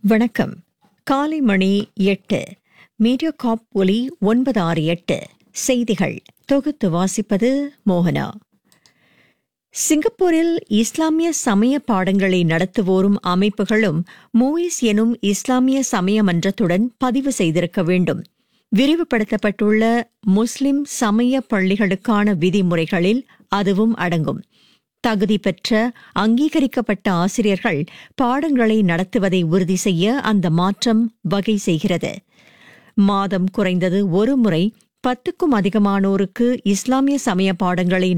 வணக்கம் காலை மணி எட்டு மீடியா காப் ஒலி ஒன்பது ஆறு எட்டு செய்திகள் தொகுத்து வாசிப்பது மோகனா சிங்கப்பூரில் இஸ்லாமிய சமய பாடங்களை நடத்துவோரும் அமைப்புகளும் மூயிஸ் எனும் இஸ்லாமிய சமய மன்றத்துடன் பதிவு செய்திருக்க வேண்டும் விரிவுபடுத்தப்பட்டுள்ள முஸ்லிம் சமய பள்ளிகளுக்கான விதிமுறைகளில் அதுவும் அடங்கும் தகுதி பெற்ற அங்கீகரிக்கப்பட்ட ஆசிரியர்கள் பாடங்களை நடத்துவதை உறுதி செய்ய அந்த மாற்றம் வகை செய்கிறது மாதம் குறைந்தது ஒரு முறை பத்துக்கும் அதிகமானோருக்கு இஸ்லாமிய சமய பாடங்களை